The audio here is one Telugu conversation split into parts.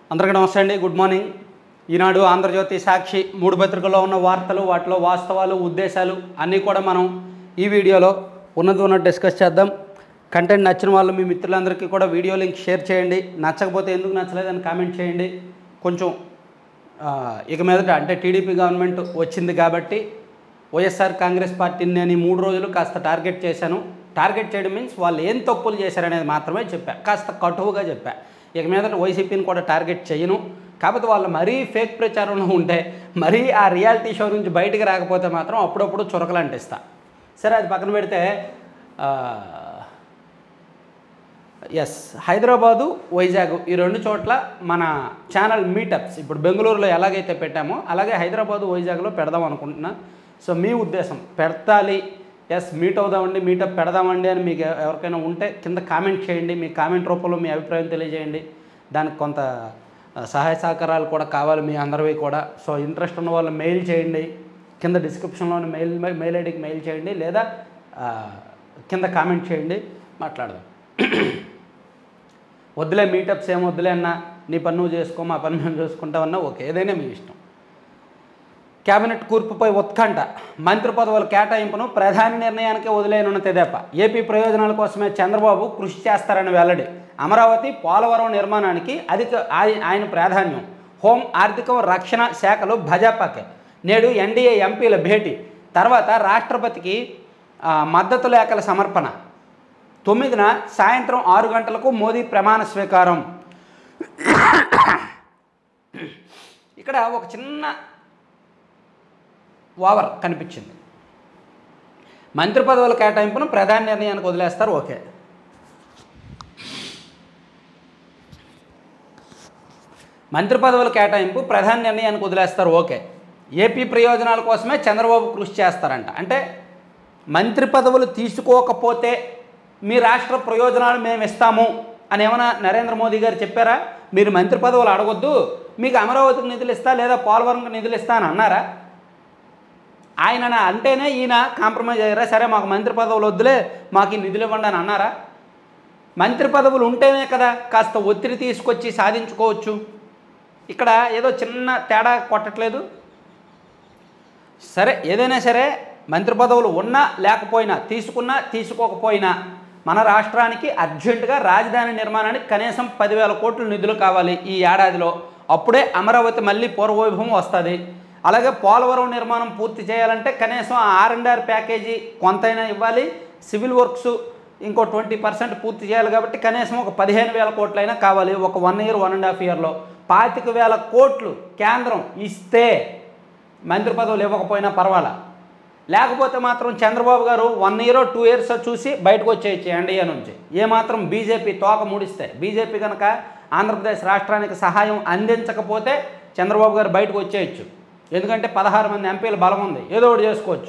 అందరికీ నమస్తే అండి గుడ్ మార్నింగ్ ఈనాడు ఆంధ్రజ్యోతి సాక్షి మూడు పత్రికల్లో ఉన్న వార్తలు వాటిలో వాస్తవాలు ఉద్దేశాలు అన్నీ కూడా మనం ఈ వీడియోలో ఉన్నది ఉన్నట్టు డిస్కస్ చేద్దాం కంటెంట్ నచ్చిన వాళ్ళు మీ మిత్రులందరికీ కూడా వీడియో లింక్ షేర్ చేయండి నచ్చకపోతే ఎందుకు నచ్చలేదని కామెంట్ చేయండి కొంచెం ఆ, ఇక మీదట అంటే టీడీపీ గవర్నమెంట్ వచ్చింది కాబట్టి వైఎస్ఆర్ కాంగ్రెస్ పార్టీని నేను ఈ మూడు రోజులు కాస్త టార్గెట్ చేశాను టార్గెట్ చేయడం మీన్స్ వాళ్ళు ఏం తప్పులు చేశారనేది మాత్రమే చెప్పా కాస్త కటువుగా చెప్పా ఇక మీదట వైసీపీని కూడా టార్గెట్ చేయను కాకపోతే వాళ్ళు మరీ ఫేక్ ప్రచారంలో ఉంటే మరీ ఆ రియాలిటీ షో నుంచి బయటికి రాకపోతే మాత్రం అప్పుడప్పుడు చురకలు అంటిస్తా సరే అది పక్కన పెడితే ఎస్ హైదరాబాదు వైజాగ్ ఈ రెండు చోట్ల మన ఛానల్ మీటప్స్ ఇప్పుడు బెంగళూరులో ఎలాగైతే పెట్టామో అలాగే హైదరాబాదు వైజాగ్లో పెడదాం అనుకుంటున్నా సో మీ ఉద్దేశం పెడతాలి ఎస్ మీట్ అవుదామండి మీటప్ పెడదామండి అని మీకు ఎవ- ఎవరికైనా ఉంటే కింద కామెంట్ చేయండి మీ కామెంట్ రూపంలో మీ అభిప్రాయం తెలియజేయండి దానికి కొంత ఆ, సహాయ సహకారాలు కూడా కావాలి మీ అందరివి కూడా సో ఇంట్రెస్ట్ ఉన్న వాళ్ళు మెయిల్ చేయండి కింద డిస్క్రిప్షన్లోని మెయిల్ మెయిల్ ఐడికి మెయిల్ చేయండి లేదా ఆ, కింద కామెంట్ చేయండి మాట్లాడదాం వద్దులే మీటప్స్ ఏం వద్దులే అన్నా నీ పని నువ్వు చేసుకో మా పని మేము చూసుకుంటామన్నా ఓకే ఏదైనా మీ ఇష్టం కేబినెట్ కూర్పుపై ఉత్కంఠ మంత్రి పదవుల కేటాయింపును ప్రధాని నిర్ణయానికే వదిలేనున్న తెదేప ఏపీ ప్రయోజనాల కోసమే చంద్రబాబు కృషి చేస్తారని వెల్లడి అమరావతి పోలవరం నిర్మాణానికి అధిక ఆయ- ఆయన ప్రాధాన్యం హోం ఆర్థిక రక్షణ శాఖలు భాజపాకే నేడు ఎన్డీఏ ఎంపీల భేటీ తర్వాత రాష్ట్రపతికి ఆ, మద్దతు లేఖల సమర్పణ తొమ్మిదిన సాయంత్రం ఆరు గంటలకు మోదీ ప్రమాణ స్వీకారం ఇక్కడ ఒక చిన్న ఓవర్ కనిపించింది మంత్రి పదవుల కేటాయింపును ప్రధాన నిర్ణయానికి వదిలేస్తారు ఓకే మంత్రి పదవుల కేటాయింపు ప్రధాన నిర్ణయానికి వదిలేస్తారు ఓకే ఏపీ ప్రయోజనాల కోసమే చంద్రబాబు కృషి చేస్తారంట అంటే మంత్రి పదవులు తీసుకోకపోతే మీ రాష్ట్ర ప్రయోజనాలు మేము ఇస్తాము అని ఏమైనా నరేంద్ర మోదీ గారు చెప్పారా మీరు మంత్రి పదవులు అడగొద్దు మీకు అమరావతికి నిధులు ఇస్తా లేదా పోలవరంకి నిధులు ఇస్తా అని అన్నారా ఆయన నా- అంటేనే ఈయన కాంప్రమైజ్ అయ్యారా సరే మాకు మంత్రి పదవులు వద్దులే మాకు ఈ నిధులు ఇవ్వండి అని అన్నారా మంత్రి పదవులు ఉంటేనే కదా కాస్త ఒత్తిడి తీసుకొచ్చి సాధించుకోవచ్చు ఇక్కడ ఏదో చిన్న తేడా కొట్టట్లేదు సరే ఏదైనా సరే మంత్రి పదవులు ఉన్నా లేకపోయినా తీసుకున్నా తీసుకోకపోయినా మన రాష్ట్రానికి అర్జెంటుగా రాజధాని నిర్మాణానికి కనీసం పదివేల కోట్ల నిధులు కావాలి ఈ ఏడాదిలో అప్పుడే అమరావతి మళ్ళీ పూర్వవైభవం వస్తుంది అలాగే పోలవరం నిర్మాణం పూర్తి చేయాలంటే కనీసం ఆర్ అండ్ ఆర్ ప్యాకేజీ కొంతైనా ఇవ్వాలి సివిల్ వర్క్స్ ఇంకో ట్వంటీ పర్సెంట్ పూర్తి చేయాలి కాబట్టి కనీసం ఒక పదిహేను వేల కోట్లైనా కావాలి ఒక one year one and half ఇయర్లో పాతిక వేల కోట్లు కేంద్రం ఇస్తే మంత్రి పదవులు ఇవ్వకపోయినా పర్వాలా లేకపోతే మాత్రం చంద్రబాబు గారు వన్ ఇయర్ టూ ఇయర్స్ చూసి బయటకు వచ్చేయచ్చు ఎన్డీఏ నుంచి ఏమాత్రం బీజేపీ తోక ముడిస్తే బీజేపీ కనుక ఆంధ్రప్రదేశ్ రాష్ట్రానికి సహాయం అందించకపోతే చంద్రబాబు గారు బయటకు వచ్చేయచ్చు ఎందుకంటే పదహారు మంది ఎంపీల బలం ఉంది ఏదో ఒకటి చేసుకోవచ్చు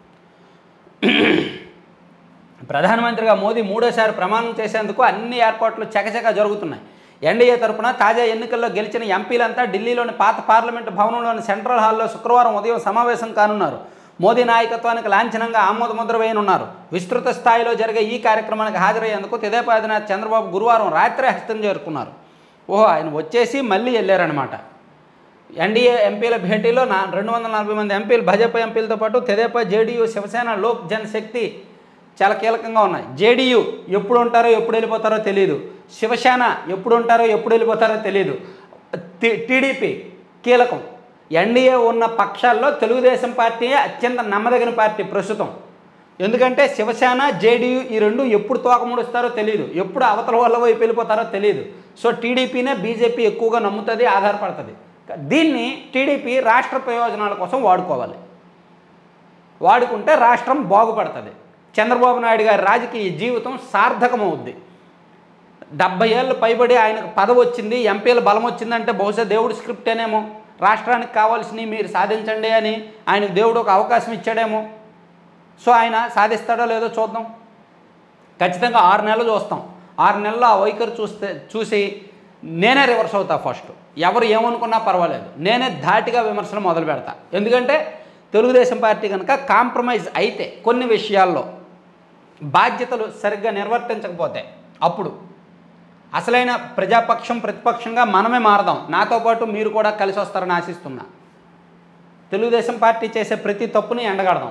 ప్రధానమంత్రిగా మోదీ మూడోసారి ప్రమాణం చేసేందుకు అన్ని ఏర్పాట్లు చకచక జరుగుతున్నాయి ఎన్డీఏ తరపున తాజా ఎన్నికల్లో గెలిచిన ఎంపీలంతా ఢిల్లీలోని పాత పార్లమెంటు భవనంలోని సెంట్రల్ హాల్లో శుక్రవారం ఉదయం సమావేశం కానున్నారు మోదీ నాయకత్వానికి లాంఛనంగా ఆమోద ముద్ర వేయనున్నారు విస్తృత స్థాయిలో జరిగే ఈ కార్యక్రమానికి హాజరయ్యేందుకు తెదేపా అధినేత చంద్రబాబు గురువారం రాత్రే హస్తం చేరుకున్నారు ఓహో ఆయన వచ్చేసి మళ్ళీ వెళ్ళారనమాట ఎన్డీఏ ఎంపీల భేటీలో నా రెండు వందల నలభై మంది ఎంపీలు భాజపా ఎంపీలతో పాటు తెదేపా జేడీయూ శివసేన లోక్ జన్ శక్తి చాలా కీలకంగా ఉన్నాయి జేడీయూ ఎప్పుడు ఉంటారో ఎప్పుడు వెళ్ళిపోతారో తెలియదు శివసేన ఎప్పుడు ఉంటారో ఎప్పుడు వెళ్ళిపోతారో తెలియదు టి- టీడీపీ కీలకం ఎన్డీఏ ఉన్న పక్షాల్లో తెలుగుదేశం పార్టీ అత్యంత నమ్మదగిన పార్టీ ప్రస్తుతం ఎందుకంటే శివసేన జేడీయూ ఈ రెండు ఎప్పుడు తోక ముడుస్తారో తెలియదు ఎప్పుడు అవతల వాళ్ళ వైపు వెళ్ళిపోతారో తెలియదు సో టీడీపీనే బీజేపీ ఎక్కువగా నమ్ముతుంది ఆధారపడుతుంది దీన్ని టీడీపీ రాష్ట్ర ప్రయోజనాల కోసం వాడుకోవాలి వాడుకుంటే రాష్ట్రం బాగుపడుతుంది చంద్రబాబు నాయుడు గారి రాజకీయ జీవితం సార్థకమవుద్ది డెబ్బై ఏళ్ళు పైబడి ఆయనకు పదవి వచ్చింది ఎంపీల బలం వచ్చిందంటే బహుశా దేవుడు స్క్రిప్ట్ అనేమో రాష్ట్రానికి కావాల్సినవి మీరు సాధించండి అని ఆయనకు దేవుడు ఒక అవకాశం ఇచ్చాడేమో సో ఆయన సాధిస్తాడో లేదో చూద్దాం ఖచ్చితంగా ఆరు నెలలు చూస్తాం ఆరు నెలల్లో ఆ వైఖరి చూస్తే చూసి నేనే రివర్స్ అవుతా ఫస్ట్ ఎవరు ఏమనుకున్నా పర్వాలేదు నేనే ధాటిగా విమర్శలు మొదలు పెడతా ఎందుకంటే తెలుగుదేశం పార్టీ కనుక కాంప్రమైజ్ అయితే కొన్ని విషయాల్లో బాధ్యతలు సరిగ్గా నిర్వర్తించకపోతే అప్పుడు అసలైన ప్రజాపక్షం ప్రతిపక్షంగా మనమే మారదాం నాతో పాటు మీరు కూడా కలిసి వస్తారని ఆశిస్తున్నా తెలుగుదేశం పార్టీ చేసే ప్రతి తప్పుని ఎండగడదాం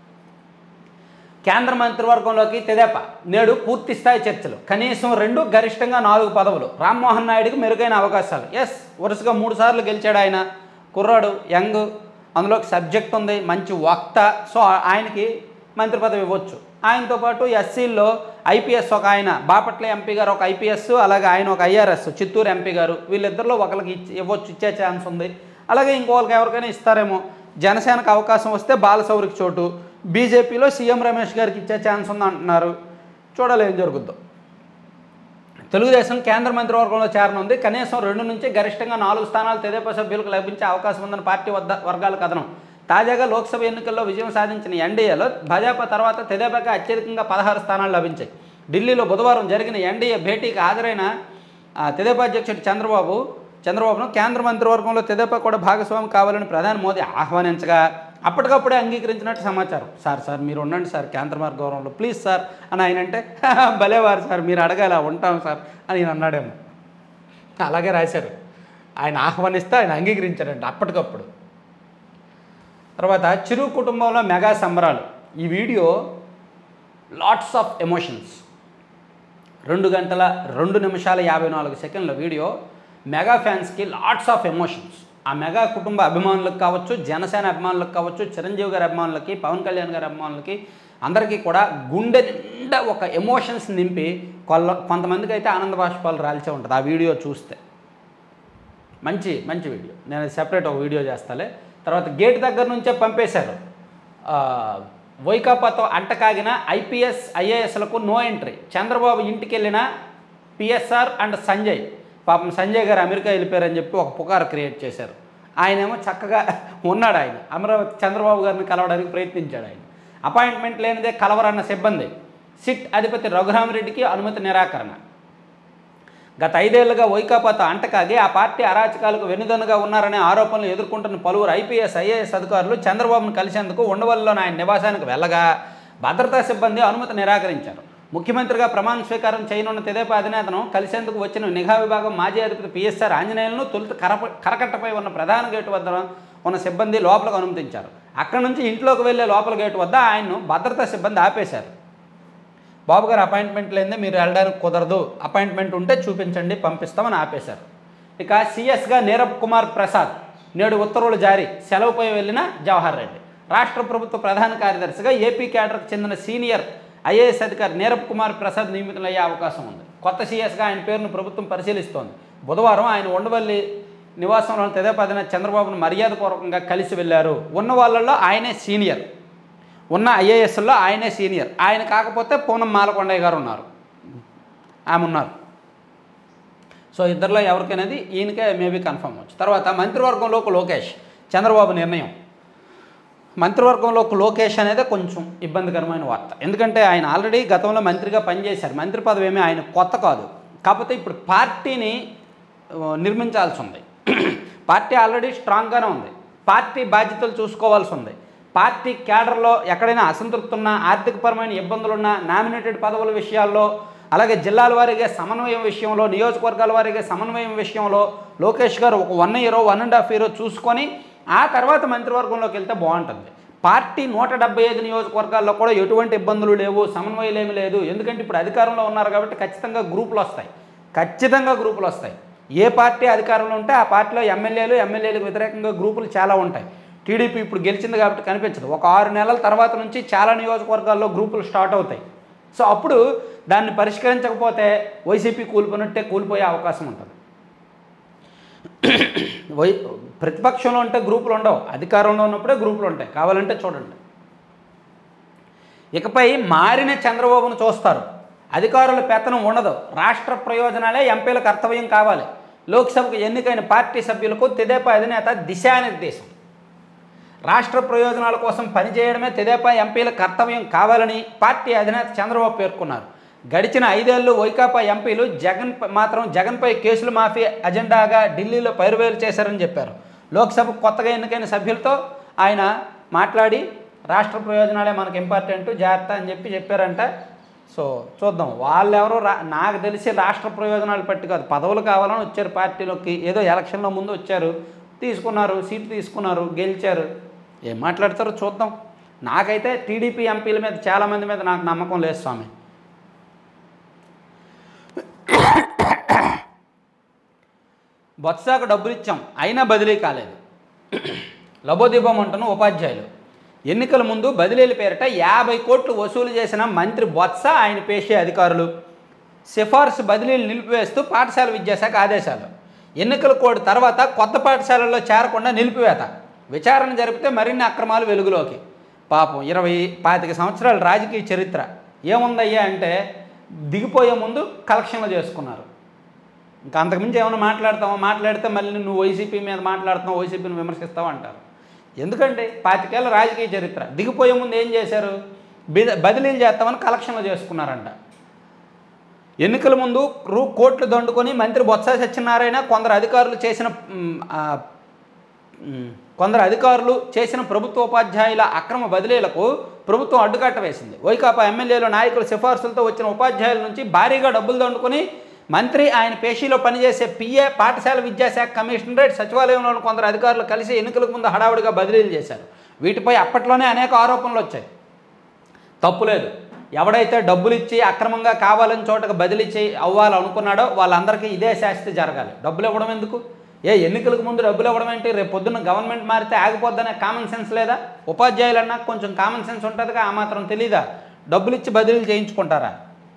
కేంద్ర మంత్రివర్గంలోకి తెదేపా నేడు పూర్తి స్థాయి చర్చలు కనీసం రెండు గరిష్టంగా నాలుగు పదవులు రామ్మోహన్ నాయుడుకి మెరుగైన అవకాశాలు ఎస్ వరుసగా మూడు సార్లు గెలిచాడు ఆయన కుర్రాడు యంగ్ అందులోకి సబ్జెక్ట్ ఉంది మంచి వక్త సో ఆయనకి మంత్రి పదవి ఇవ్వచ్చు ఆయనతో పాటు ఎస్సీల్లో ఐపీఎస్ ఒక ఆయన బాపట్ల ఎంపీ గారు ఒక ఐపీఎస్ అలాగే ఆయన ఒక ఐఆర్ఎస్ చిత్తూరు ఎంపీ గారు వీళ్ళిద్దరిలో ఒకరికి ఇచ్చి ఇవ్వచ్చు ఇచ్చే ఛాన్స్ ఉంది అలాగే ఇంకోళ్ళకి ఎవరికైనా ఇస్తారేమో జనసేనకు అవకాశం వస్తే బాలసౌరికి చోటు బీజేపీలో సీఎం రమేష్ గారికి ఇచ్చే ఛాన్స్ ఉంది అంటున్నారు చూడాలి ఏం జరుగుద్దో తెలుగుదేశం కేంద్ర మంత్రివర్గంలో చేరనుంది కనీసం రెండు నుంచి గరిష్టంగా నాలుగు స్థానాలు తెదేపా సభ్యులకు లభించే అవకాశం ఉందని పార్టీ వద్ద వర్గాల కథనం తాజాగా లోక్సభ ఎన్నికల్లో విజయం సాధించిన ఎన్డీఏలో భాజపా తర్వాత తెదేపాకి అత్యధికంగా పదహారు స్థానాలు లభించాయి ఢిల్లీలో బుధవారం జరిగిన ఎన్డీఏ భేటీకి హాజరైన ఆ, తెదేపా అధ్యక్షుడు చంద్రబాబు చంద్రబాబును కేంద్ర మంత్రివర్గంలో తెదేపా కూడా భాగస్వామి కావాలని ప్రధాని మోదీ ఆహ్వానించగా అప్పటికప్పుడే అంగీకరించినట్టు సమాచారం సార్ సార్ మీరు ఉండండి సార్ కేంద్ర మార్గంలో ప్లీజ్ సార్ అని ఆయన అంటే భలేవారు సార్ మీరు అడగాల ఉంటాం సార్ అని ఈయన అన్నాడేమో అలాగే రాశారు ఆయన ఆహ్వానిస్తే ఆయన అంగీకరించారంట అప్పటికప్పుడు తర్వాత చిరు కుటుంబంలో మెగా సంబరాలు ఈ వీడియో లాట్స్ ఆఫ్ ఎమోషన్స్ రెండు గంటల రెండు నిమిషాల యాభై నాలుగు సెకండ్ల వీడియో మెగా ఫ్యాన్స్కి లాట్స్ ఆఫ్ ఎమోషన్స్ ఆ మెగా కుటుంబ అభిమానులకు కావచ్చు జనసేన అభిమానులకు కావచ్చు చిరంజీవి గారి అభిమానులకి పవన్ కళ్యాణ్ గారి అభిమానులకి అందరికీ కూడా గుండె నిండా ఒక ఎమోషన్స్ నింపి కొల్ల కొంతమందికి అయితే ఆనంద బాష్పాలు రాల్చే ఉంటుంది ఆ వీడియో చూస్తే మంచి మంచి వీడియో నేను సెపరేట్ ఒక వీడియో చేస్తాలే తర్వాత గేట్ దగ్గర నుంచే పంపేశారు ఆ, వైకాపాతో అంటకాగిన ఐపీఎస్ ఐఏఎస్లకు నో ఎంట్రీ చంద్రబాబు ఇంటికి వెళ్ళిన పిఎస్ఆర్ అండ్ సంజయ్ పాపం సంజయ్ గారు అమెరికా వెళ్ళిపోయారని చెప్పి ఒక పుకారు క్రియేట్ చేశారు ఆయనేమో చక్కగా ఉన్నాడు ఆయన అమరావతి చంద్రబాబు గారిని కలవడానికి ప్రయత్నించాడు ఆయన అపాయింట్మెంట్ లేనిదే కలవరన్న సిబ్బంది సిట్ అధిపతి రఘురామరెడ్డికి అనుమతి నిరాకరణ గత ఐదేళ్లుగా వైకాపాతో అంటకాగి ఆ పార్టీ అరాచకాలకు వెనుదన్నుగా ఉన్నారనే ఆరోపణలు ఎదుర్కొంటున్న పలువురు ఐపీఎస్ ఐఏఎస్ అధికారులు చంద్రబాబును కలిసేందుకు ఉండవల్లిలోని ఆయన నివాసానికి వెళ్ళగా భద్రతా సిబ్బంది అనుమతి నిరాకరించారు ముఖ్యమంత్రిగా ప్రమాణ స్వీకారం చేయనున్న తెదేపా అధినేతను కలిసేందుకు వచ్చిన నిఘా విభాగం మాజీ అధిపతి పిఎస్ఆర్ ఆంజనేయులను తొలుత కరప కరకట్టపై ఉన్న ప్రధాన గేటు వద్ద ఉన్న సిబ్బంది లోపలికి అనుమతించారు అక్కడి నుంచి ఇంట్లోకి వెళ్ళే లోపల గేటు వద్ద ఆయన్ను భద్రతా సిబ్బంది ఆపేశారు బాబు గారు అపాయింట్మెంట్ లేదే మీరు వెళ్ళడానికి కుదరదు అపాయింట్మెంట్ ఉంటే చూపించండి పంపిస్తామని ఆపేశారు ఇక సిఎస్గా నీరబ్ కుమార్ ప్రసాద్ నేడు ఉత్తర్వులు జారీ సెలవుపై వెళ్ళిన జవహర్ రెడ్డి రాష్ట్ర ప్రభుత్వ ప్రధాన కార్యదర్శిగా ఏపీ క్యాడర్కు చెందిన సీనియర్ ఐఏఎస్ అధికారి నీరబ్ కుమార్ ప్రసాద్ నియమితులయ్యే అవకాశం ఉంది కొత్త సీఎస్గా ఆయన పేరును ప్రభుత్వం పరిశీలిస్తోంది బుధవారం ఆయన ఉండవల్లి నివాసంలో తెదేపా అధినేత చంద్రబాబును మర్యాదపూర్వకంగా కలిసి వెళ్ళారు ఉన్న వాళ్ళల్లో ఆయనే సీనియర్ ఉన్న ఐఏఎస్లో ఆయనే సీనియర్ ఆయన కాకపోతే పూనం మాలకొండయ్య గారు ఉన్నారు ఆమె ఉన్నారు సో ఇద్దరిలో ఎవరికైనది ఈయనకే మేబీ కన్ఫర్మ్ అవచ్చు తర్వాత మంత్రివర్గంలోకి లోకేష్ చంద్రబాబు నిర్ణయం మంత్రివర్గంలోకి లోకేష్ అనేది కొంచెం ఇబ్బందికరమైన వార్త ఎందుకంటే ఆయన ఆల్రెడీ గతంలో మంత్రిగా పనిచేశారు మంత్రి పదవి ఏమీ ఆయన కొత్త కాదు కాకపోతే ఇప్పుడు పార్టీని ఆ, నిర్మించాల్సి ఉంది పార్టీ ఆల్రెడీ స్ట్రాంగ్గానే ఉంది పార్టీ బాధ్యతలు చూసుకోవాల్సి ఉంది పార్టీ క్యాడర్లో ఎక్కడైనా అసంతృప్తి ఉన్నా ఆర్థికపరమైన ఇబ్బందులున్నా నామినేటెడ్ పదవుల విషయాల్లో అలాగే జిల్లాల వారీగా సమన్వయం విషయంలో నియోజకవర్గాల వారీగా సమన్వయం విషయంలో లోకేష్ గారు ఒక one year one and half year చూసుకొని ఆ తర్వాత మంత్రివర్గంలోకి వెళ్తే బాగుంటుంది పార్టీ నూట డెబ్బై ఐదు నియోజకవర్గాల్లో కూడా ఎటువంటి ఇబ్బందులు లేవు సమన్వయం ఏమీ లేదు ఎందుకంటే ఇప్పుడు అధికారంలో ఉన్నారు కాబట్టి ఖచ్చితంగా గ్రూపులు వస్తాయి ఖచ్చితంగా గ్రూపులు వస్తాయి ఏ పార్టీ అధికారంలో ఉంటే ఆ పార్టీలో ఎమ్మెల్యేలు ఎమ్మెల్యేలకు వ్యతిరేకంగా గ్రూపులు చాలా ఉంటాయి టీడీపీ ఇప్పుడు గెలిచింది కాబట్టి కనిపించదు ఒక ఆరు నెలల తర్వాత నుంచి చాలా నియోజకవర్గాల్లో గ్రూపులు స్టార్ట్ అవుతాయి సో అప్పుడు దాన్ని పరిష్కరించకపోతే వైసీపీ కూలిపోయినట్టే కూలిపోయే అవకాశం ఉంటుంది వై ప్రతిపక్షంలో ఉంటే గ్రూపులు ఉండవు అధికారంలో ఉన్నప్పుడే గ్రూపులు ఉంటాయి కావాలంటే చూడండి ఇకపై మారిన చంద్రబాబును చూస్తారు అధికారుల పెత్తనం ఉండదు రాష్ట్ర ప్రయోజనాలే ఎంపీల కర్తవ్యం కావాలి లోక్సభకు ఎన్నికైన పార్టీ సభ్యులకు తెదేపా అధినేత దిశానిర్దేశం రాష్ట్ర ప్రయోజనాల కోసం పనిచేయడమే తెదేపా ఎంపీల కర్తవ్యం కావాలని పార్టీ అధినేత చంద్రబాబు పేర్కొన్నారు గడిచిన ఐదేళ్లు వైకాపా ఎంపీలు జగన్ ప- మాత్రం జగన్పై కేసుల మాఫీ అజెండాగా ఢిల్లీలో పైరువేలు చేశారని చెప్పారు లోక్సభకు కొత్తగా ఎన్నికైన సభ్యులతో ఆయన మాట్లాడి రాష్ట్ర ప్రయోజనాలే మనకు ఇంపార్టెంట్ జాగ్రత్త అని చెప్పి చెప్పారంట సో చూద్దాం వాళ్ళెవరో రా నాకు తెలిసి రాష్ట్ర ప్రయోజనాలు పట్టి కాదు పదవులు కావాలని వచ్చారు పార్టీలోకి ఏదో ఎలక్షన్లో ముందు వచ్చారు తీసుకున్నారు సీట్ తీసుకున్నారు గెలిచారు ఏం మాట్లాడతారో చూద్దాం నాకైతే టీడీపీ ఎంపీల మీద చాలామంది మీద నాకు నమ్మకం లేదు స్వామి బొత్సాకు డబ్బులు ఇచ్చాం అయినా బదిలీ కాలేదు లబోదీపం అంటున్న ఉపాధ్యాయులు ఎన్నికల ముందు బదిలీల పేరిట యాభై కోట్లు వసూలు చేసిన మంత్రి బొత్స ఆయన పేషే అధికారులు సిఫార్సు బదిలీలు నిలిపివేస్తూ పాఠశాల విద్యాశాఖ ఆదేశాలు ఎన్నికల కోడ్ తర్వాత కొత్త పాఠశాలల్లో చేరకుండా నిలిపివేత విచారణ జరిపితే మరిన్ని అక్రమాలు వెలుగులోకి పాపం ఇరవై పాతిక సంవత్సరాల రాజకీయ చరిత్ర ఏముందయ్యా అంటే దిగిపోయే ముందు కలెక్షన్లు చేసుకున్నారు ఇంకా అంతకుమించి ఏమైనా మాట్లాడతావా మాట్లాడితే మళ్ళీ నువ్వు వైసీపీ మీద మాట్లాడుతున్నావు వైసీపీని విమర్శిస్తావు అంటారు ఎందుకంటే పాతికేళ్ళ రాజకీయ చరిత్ర దిగిపోయే ముందు ఏం చేశారు బిద- బదిలీలు చేస్తామని కలెక్షన్లు చేసుకున్నారంట ఎన్నికల ముందు రూ కోట్లు దండుకొని మంత్రి బొత్స సత్యనారాయణ కొందరు అధికారులు చేసిన మ్, ఆ, మ్, కొందరు అధికారులు చేసిన ప్రభుత్వ ఉపాధ్యాయుల అక్రమ బదిలీలకు ప్రభుత్వం అడ్డుకట్ట వేసింది వైకాపా ఎమ్మెల్యేలు నాయకుల సిఫార్సులతో వచ్చిన ఉపాధ్యాయుల నుంచి భారీగా డబ్బులు దండుకొని మంత్రి ఆయన పేషీలో పనిచేసే పిఏ పాఠశాల విద్యాశాఖ కమిషనరేట్ సచివాలయంలోని కొందరు అధికారులు కలిసి ఎన్నికలకు ముందు హడావుడిగా బదిలీలు చేశారు వీటిపై అప్పట్లోనే అనేక ఆరోపణలు వచ్చాయి తప్పులేదు ఎవడైతే డబ్బులు ఇచ్చి అక్రమంగా కావాలని చోటకు బదిలీ చేయి అవ్వాలనుకున్నాడో వాళ్ళందరికీ ఇదే శాస్తి జరగాలి డబ్బులు ఇవ్వడం ఎందుకు ఏ ఎన్నికలకు ముందు డబ్బులు ఇవ్వడం ఏంటి రేపు పొద్దున్న గవర్నమెంట్ మారితే ఆగిపోద్దనే కామన్ సెన్స్ లేదా ఉపాధ్యాయులన్నా కొంచెం కామన్ సెన్స్ ఉంటుందిగా ఆ మాత్రం తెలీదా డబ్బులు ఇచ్చి బదిలీలు చేయించుకుంటారా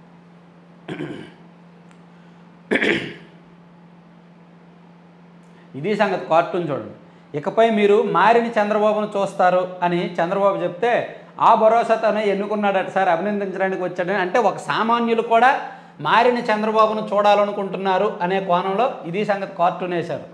ఇది సంగతి కార్టూన్ చూడండి ఇకపై మీరు మారిన చంద్రబాబును చూస్తారు అని చంద్రబాబు చెప్తే ఆ భరోసాతోనే ఎన్నుకున్నాడట సార్ అభినందించడానికి వచ్చాడని అంటే ఒక సామాన్యులు కూడా మారిన చంద్రబాబును చూడాలనుకుంటున్నారు అనే కోణంలో ఇది సంగతి కార్టూన్ వేశారు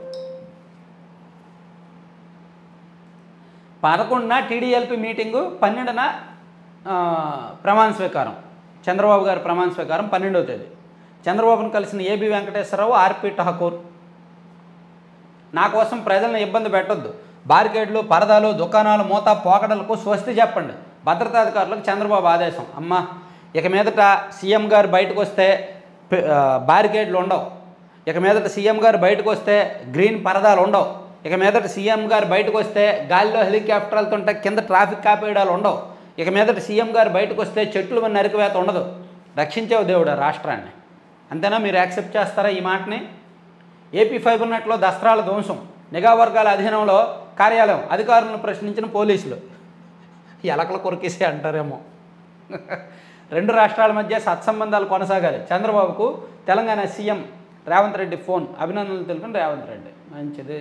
పదకొండున టీడీఎల్పీ మీటింగు పన్నెండున ఆ, ప్రమాణ స్వీకారం చంద్రబాబు గారి ప్రమాణ స్వీకారం పన్నెండవ తేదీ చంద్రబాబును కలిసిన ఏబి వెంకటేశ్వరరావు ఆర్పి ఠాకూర్ నా కోసం ప్రజలను ఇబ్బంది పెట్టొద్దు బారికేడ్లు పరదాలు దుకాణాలు మూత పోకడలకు స్వస్తి చెప్పండి భద్రతాధికారులకు చంద్రబాబు ఆదేశం అమ్మ ఇక మీదట సీఎం గారు బయటకు వస్తే పె- ఆ, బారికేడ్లు ఉండవు ఇక మీదట సీఎం గారు బయటకు వస్తే గ్రీన్ పరదాలు ఉండవు ఇక మీదట సీఎం గారు బయటకు వస్తే గాలిలో హెలికాప్టర్లతో ఉంటే కింద ట్రాఫిక్ కాపేయడాలు ఉండవు ఇక మీదట సీఎం గారు బయటకు వస్తే చెట్లు మీద నరికివేత ఉండదు రక్షించేవు దేవుడు రాష్ట్రాన్ని అంతేనా మీరు యాక్సెప్ట్ చేస్తారా ఈ మాటని ఏపీ ఫైబర్ నెట్లో దస్త్రాల ధ్వంసం నిఘా వర్గాల అధీనంలో కార్యాలయం అధికారులను ప్రశ్నించిన పోలీసులు ఎలకల కొరికేసి అంటారేమో రెండు రాష్ట్రాల మధ్య సత్సంబంధాలు కొనసాగాలి చంద్రబాబుకు తెలంగాణ సీఎం రేవంత్ రెడ్డి ఫోన్ అభినందనలు తెలుపుకుని రేవంత్ రెడ్డి మంచిది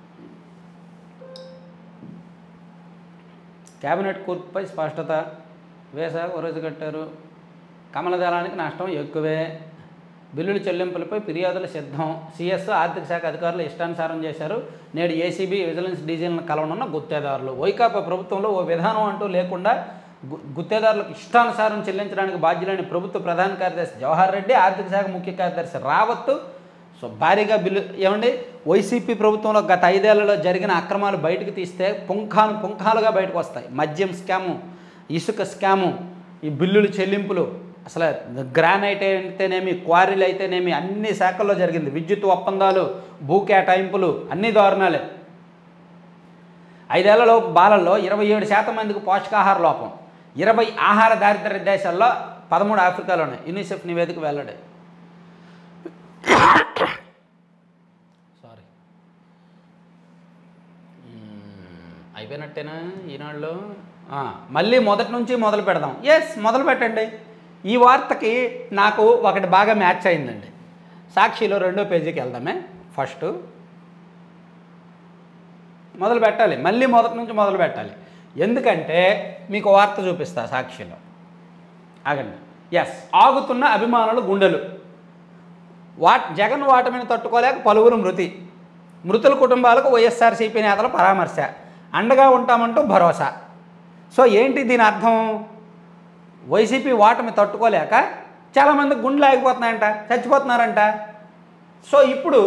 కేబినెట్ కూర్పుపై స్పష్టత వేసా రోజు కట్టారు కమలదళానికి నష్టం ఎక్కువే బిల్లుల చెల్లింపులపై ఫిర్యాదులు సిద్ధం సిఎస్ ఆర్థిక శాఖ అధికారులు ఇష్టానుసారం చేశారు నేడు ఏసీబీ విజిలెన్స్ డీజీలను కలవనున్న గుత్తేదారులు వైకాపా ప్రభుత్వంలో ఓ విధానం అంటూ లేకుండా గు- గుత్తేదారులకు ఇష్టానుసారం చెల్లించడానికి బాధ్యులైన ప్రభుత్వ ప్రధాన కార్యదర్శి జవహర్ రెడ్డి ఆర్థిక శాఖ ముఖ్య కార్యదర్శి రావత్ సో భారీగా బిల్లు ఏమండి వైసీపీ ప్రభుత్వంలో గత ఐదేళ్లలో జరిగిన అక్రమాలు బయటకు తీస్తే పుంఖాను పుంఖాలుగా బయటకు వస్తాయి మద్యం స్కాము ఇసుక స్కాము ఈ బిల్లులు చెల్లింపులు అసలు గ్రానైట్ అయితేనేమి క్వారీలు అయితేనేమి అన్ని శాఖల్లో జరిగింది విద్యుత్ ఒప్పందాలు భూ కేటాయింపులు అన్ని దారుణాలే ఐదేళ్లలో బాలల్లో ఇరవై ఏడు శాతం మందికి పోషకాహార లోపం ఇరవై ఆహార దారిద్ర్య దేశాల్లో పదమూడు ఆఫ్రికాలోనే యూనిసెఫ్ నివేదిక వెల్లడి సారీ అయిపోయినట్టేనా ఈనాడులో ఆ, మళ్ళీ మొదటి నుంచి మొదలు పెడదాం ఎస్ మొదలు పెట్టండి ఈ వార్తకి నాకు ఒకటి బాగా మ్యాచ్ అయిందండి సాక్షిలో రెండో పేజీకి వెళ్దామే ఫస్ట్ మొదలు పెట్టాలి మళ్ళీ మొదటి నుంచి మొదలు పెట్టాలి ఎందుకంటే మీకు వార్త చూపిస్తా సాక్షిలో ఆగండి ఎస్ ఆగుతున్న అభిమానుల గుండెలు వాట్ జగన్ వాటమిని తట్టుకోలేక పలువురు మృతి మృతుల కుటుంబాలకు వైఎస్ఆర్సీపీ నేతల పరామర్శ అండగా ఉంటామంటూ భరోసా సో ఏంటి దీని అర్థం వైసీపీ ఓటమి తట్టుకోలేక చాలామంది గుండెలు ఆగిపోతున్నాయంట చచ్చిపోతున్నారంట సో ఇప్పుడు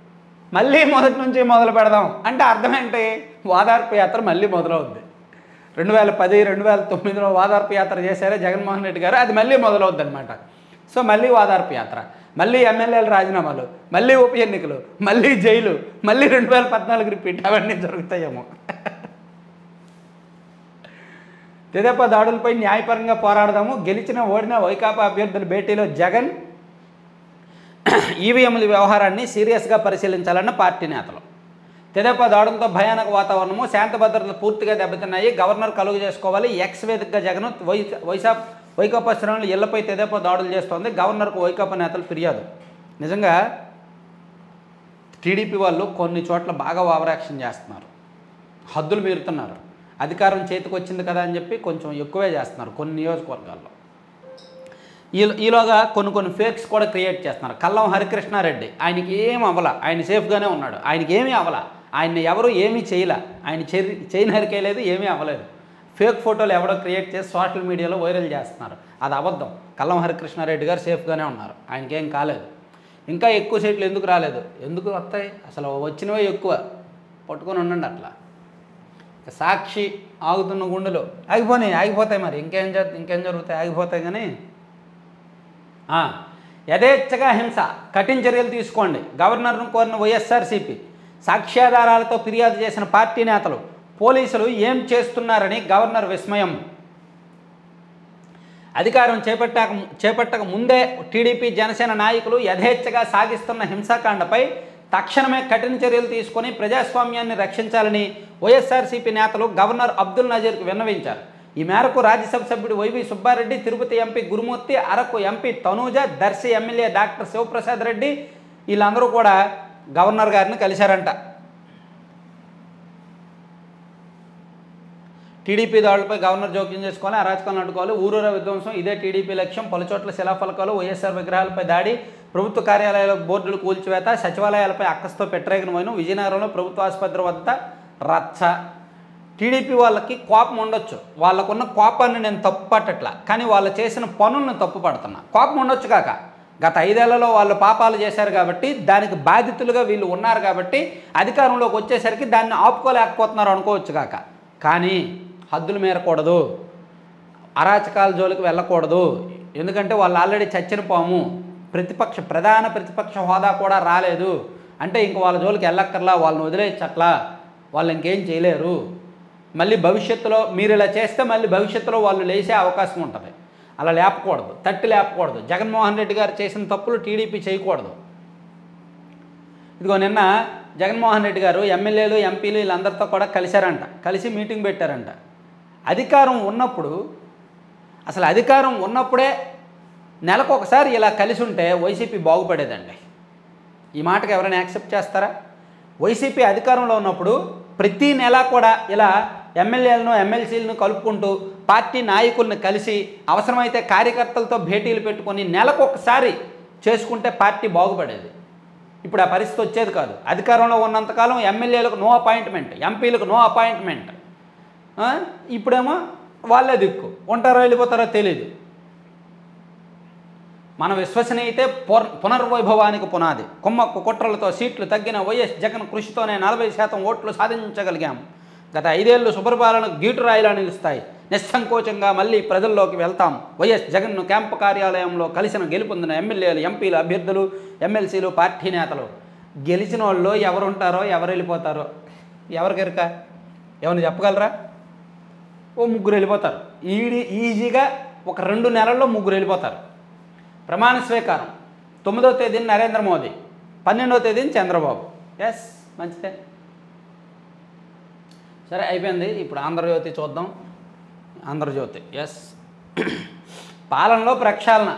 మళ్ళీ మొదటి నుంచి మొదలు పెడదాం అంటే అర్థం ఏంటి ఓదార్పు యాత్ర మళ్ళీ మొదలవుద్ది రెండు వేల పది రెండు వేల తొమ్మిదిలో వాదార్పు యాత్ర చేశారే జగన్మోహన్ రెడ్డి గారు అది మళ్ళీ మొదలవుద్ది అనమాట సో మళ్ళీ వాదార్పు యాత్ర మళ్ళీ ఎమ్మెల్యేల రాజీనామాలు మళ్ళీ ఉప ఎన్నికలు మళ్ళీ జైలు మళ్ళీ రెండు వేల పద్నాలుగు రిపీట్ అవన్నీ జరుగుతాయేమో తెదేపా దాడులపై న్యాయపరంగా పోరాడదాము గెలిచిన ఓడిన వైకాపా అభ్యర్థుల భేటీలో జగన్ ఈవీఎంల వ్యవహారాన్ని సీరియస్గా పరిశీలించాలన్న పార్టీ నేతలు తెదేపా దాడులతో భయానక వాతావరణము శాంత భద్రతలు పూర్తిగా దెబ్బతిన్నాయి గవర్నర్ కలుగు చేసుకోవాలి ఎక్స్ వేదికగా జగన్ వై వైసా వైకాపా శ్రేణులు ఇళ్లపై తెదేపా దాడులు చేస్తోంది గవర్నర్కు వైకాపా నేతలు ఫిర్యాదు నిజంగా టీడీపీ వాళ్ళు కొన్ని చోట్ల బాగా ఓవరాక్షన్ చేస్తున్నారు హద్దులు మీరుతున్నారు అధికారం చేతికి వచ్చింది కదా అని చెప్పి కొంచెం ఎక్కువే చేస్తున్నారు కొన్ని నియోజకవర్గాల్లో ఈ ఈలోగా కొన్ని కొన్ని ఫేక్స్ కూడా క్రియేట్ చేస్తున్నారు కల్లం హరికృష్ణారెడ్డి ఆయనకి ఏం అవ్వల ఆయన సేఫ్గానే ఉన్నాడు ఆయనకి ఏమీ అవ్వల ఆయన్ని ఎవరు ఏమీ చేయలే ఆయన చెరి చేయి నరికేయలేదు ఏమీ అవ్వలేదు ఫేక్ ఫోటోలు ఎవడో క్రియేట్ చేసి సోషల్ మీడియాలో వైరల్ చేస్తున్నారు అది అబద్ధం కల్లం హరికృష్ణారెడ్డి గారు సేఫ్గానే ఉన్నారు ఆయనకేం కాలేదు ఇంకా ఎక్కువ సీట్లు ఎందుకు రాలేదు ఎందుకు వస్తాయి అసలు వచ్చినవే ఎక్కువ పట్టుకొని ఉండండి అట్లా ఇక సాక్షి ఆగుతున్న గుండెలు ఆగిపోయినాయి ఆగిపోతాయి మరి ఇంకేం జరు ఇంకేం జరుగుతాయి ఆగిపోతాయి కానీ ఆ, యథేచ్ఛగా హింస కఠిన చర్యలు తీసుకోండి గవర్నర్ను కోరిన వైఎస్ఆర్సీపీ సాక్ష్యాధారాలతో ఫిర్యాదు చేసిన పార్టీ నేతలు పోలీసులు ఏం చేస్తున్నారని గవర్నర్ విస్మయం అధికారం చేపట్టాక చేపట్టక ముందే టీడీపీ జనసేన నాయకులు యథేచ్ఛగా సాగిస్తున్న హింసాకాండపై తక్షణమే కఠిన చర్యలు తీసుకొని ప్రజాస్వామ్యాన్ని రక్షించాలని వైఎస్ఆర్సీపీ నేతలు గవర్నర్ అబ్దుల్ నజీర్కు విన్నవించారు ఈ మేరకు రాజ్యసభ సభ్యుడు YV Subba Reddy Tirupati MP Gurumurthy Araku MP Tanuja Darsi MLA doctor Sivaprasad Reddy వీళ్ళందరూ కూడా గవర్నర్ గారిని కలిశారంట టీడీపీ దాడులపై గవర్నర్ జోక్యం చేసుకోవాలి అరాచకాలను అడ్డుకోవాలి ఊరూర విధ్వంసం ఇదే టీడీపీ లక్ష్యం పలుచోట్ల శిలాఫలకాలు వైఎస్ఆర్ విగ్రహాలపై దాడి ప్రభుత్వ కార్యాలయాల బోర్డులు కూల్చివేత సచివాలయాలపై అక్కస్తో పెట్టరేగిన పోయిన విజయనగరంలో ప్రభుత్వ ఆసుపత్రి వద్ద రచ్చ టీడీపీ వాళ్ళకి కోపం ఉండొచ్చు వాళ్ళకున్న కోపాన్ని నేను తప్పు పట్టట్లా కానీ వాళ్ళు చేసిన పనులను తప్పు పడుతున్నా కోపం ఉండొచ్చు కాక గత ఐదేళ్లలో వాళ్ళు పాపాలు చేశారు కాబట్టి దానికి బాధితులుగా వీళ్ళు ఉన్నారు కాబట్టి అధికారంలోకి వచ్చేసరికి దాన్ని ఆపుకోలేకపోతున్నారు అనుకోవచ్చు కాక కానీ హద్దులు మీరకూడదు అరాచకాల జోలికి వెళ్ళకూడదు ఎందుకంటే వాళ్ళు ఆల్రెడీ చచ్చిన పాము ప్రతిపక్ష ప్రధాన ప్రతిపక్ష హోదా కూడా రాలేదు అంటే ఇంక వాళ్ళ జోలికి వెళ్ళక్కర్లా వాళ్ళని వదిలేయచ్చట్లా వాళ్ళు ఇంకేం చేయలేరు మళ్ళీ భవిష్యత్తులో మీరు ఇలా చేస్తే మళ్ళీ భవిష్యత్తులో వాళ్ళు లేచే అవకాశం ఉంటుంది అలా లేపకూడదు తట్టి లేపకూడదు జగన్మోహన్ రెడ్డి గారు చేసిన తప్పులు టీడీపీ చేయకూడదు ఇదిగో నిన్న జగన్మోహన్ రెడ్డి గారు ఎమ్మెల్యేలు ఎంపీలు వీళ్ళందరితో కూడా కలిశారంట కలిసి మీటింగ్ పెట్టారంట అధికారం ఉన్నప్పుడు అసలు అధికారం ఉన్నప్పుడే నెలకు ఒకసారి ఇలా కలిసి ఉంటే వైసీపీ బాగుపడేదండి ఈ మాటకు ఎవరైనా యాక్సెప్ట్ చేస్తారా వైసీపీ అధికారంలో ఉన్నప్పుడు ప్రతి నెల కూడా ఇలా ఎమ్మెల్యేలను ఎమ్మెల్సీలను కలుపుకుంటూ పార్టీ నాయకుల్ని కలిసి అవసరమైతే కార్యకర్తలతో భేటీలు పెట్టుకొని నెలకు ఒకసారి చేసుకుంటే పార్టీ బాగుపడేది ఇప్పుడు ఆ పరిస్థితి వచ్చేది కాదు అధికారంలో ఉన్నంతకాలం ఎమ్మెల్యేలకు నో అపాయింట్మెంట్ ఎంపీలకు నో అపాయింట్మెంట్ ఆ? ఇప్పుడేమో వాళ్ళే దిక్కు ఉంటారో వెళ్ళిపోతారో తెలియదు మన విశ్వసనీయతే పుర్ పునర్వైభవానికి పునాది కుమ్మక్కు కుట్రలతో సీట్లు తగ్గిన వైఎస్ జగన్ కృషితోనే నలభై శాతం ఓట్లు సాధించగలిగాం గత ఐదేళ్లు సుపరిపాలన గీటురాయిలా నిలుస్తాయి నిస్సంకోచంగా మళ్ళీ ప్రజల్లోకి వెళ్తాం వైఎస్ జగన్ను క్యాంపు కార్యాలయంలో కలిసిన గెలుపొందిన ఎమ్మెల్యేలు ఎంపీలు అభ్యర్థులు ఎమ్మెల్సీలు పార్టీ నేతలు గెలిచిన వాళ్ళు ఎవరుంటారో ఎవరు వెళ్ళిపోతారో ఎవరికెరక ఏమైనా చెప్పగలరా ఓ ముగ్గురు వెళ్ళిపోతారు ఈడి ఈజీగా ఒక రెండు నెలల్లో ముగ్గురు వెళ్ళిపోతారు ప్రమాణ స్వీకారం తొమ్మిదవ తేదీన నరేంద్ర మోదీ పన్నెండవ తేదీన చంద్రబాబు ఎస్ మంచిదే సరే అయిపోయింది ఇప్పుడు ఆంధ్రజ్యోతి చూద్దాం ఆంధ్రజ్యోతి ఎస్ పాలనలో ప్రక్షాళన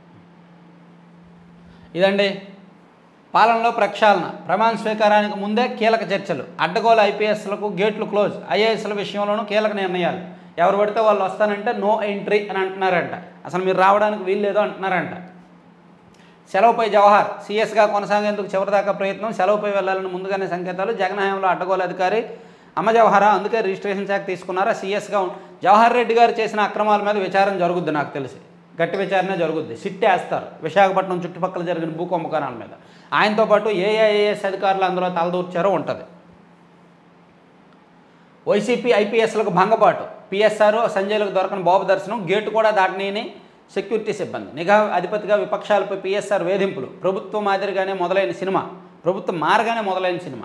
ఇదండి పాలనలో ప్రక్షాళన ప్రమాణ స్వీకారానికి ముందే కీలక చర్చలు అడ్డగోలు ఐపీఎస్లకు గేట్లు క్లోజ్ ఐఏఎస్ల విషయంలోనూ కీలక నిర్ణయాలు ఎవరు పడితే వాళ్ళు వస్తానంటే నో ఎంట్రీ అని అంటున్నారంట అసలు మీరు రావడానికి వీల్లేదు అంటున్నారంట సెలవుపై జవహర్ సీఎస్గా కొనసాగేందుకు చివరిదాకా ప్రయత్నం సెలవుపై వెళ్ళాలని ముందుగానే సంకేతాలు జగన్ హయాంలో అడ్డగోలు అధికారి అమ్మ జవహరా అందుకే రిజిస్ట్రేషన్ శాఖ తీసుకున్నారా సీఎస్గా ఉం- జవహర్ రెడ్డి గారు చేసిన అక్రమాల మీద విచారణ జరుగుద్ది నాకు తెలిసి గట్టి విచారణ జరుగుద్ది సిట్ వేస్తారు విశాఖపట్నం చుట్టుపక్కల జరిగిన భూ కుంభకోణాల మీద ఆయనతో పాటు ఏఐఏఎస్ అధికారులు అందులో తలదూర్చారో ఉంటుంది వైసీపీ ఐపీఎస్లకు భంగపాటు పిఎస్ఆర్ సంజయ్లకు దొరకని బాబు దర్శనం గేటు కూడా దాటనీయని సెక్యూరిటీ సిబ్బంది నిఘా అధిపతిగా విపక్షాలపై పిఎస్ఆర్ వేధింపులు ప్రభుత్వం మాదిరిగానే మొదలైన సినిమా ప్రభుత్వం మారగానే మొదలైన సినిమా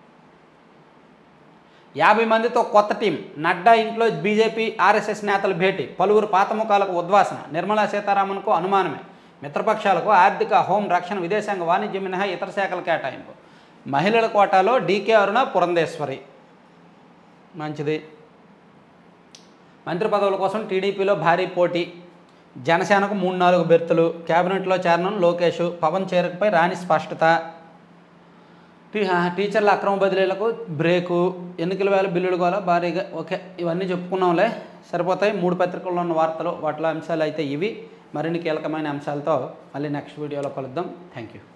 యాభై మందితో కొత్త టీం నడ్డా ఇంట్లో బీజేపీ ఆర్ఎస్ఎస్ నేతల భేటీ పలువురు పాత ముఖాలకు ఉద్వాసన నిర్మలా సీతారామన్కు అనుమానమే మిత్రపక్షాలకు ఆర్థిక హోం రక్షణ విదేశాంగ వాణిజ్య మినహా ఇతర శాఖల కేటాయింపు మహిళల కోటాలో డీకే అరుణ పురంధేశ్వరి మంచిది మంత్రి పదవుల కోసం టీడీపీలో భారీ పోటీ జనసేనకు మూడు నాలుగు బెర్తులు కేబినెట్లో చేరనున్న లోకేష్ పవన్ చేరికపై రాని స్పష్టత టీ టీచర్ల అక్రమ బదిలీలకు బ్రేకు ఎన్నికల వేళ బిల్లులు కూడా భారీగా ఓకే ఇవన్నీ చెప్పుకున్నాంలే సరిపోతాయి మూడు పత్రికల్లో ఉన్న వార్తలు వాటిలో అంశాలు అయితే ఇవి మరిన్ని కీలకమైన అంశాలతో మళ్ళీ నెక్స్ట్ వీడియోలో కలుద్దాం థ్యాంక్ యూ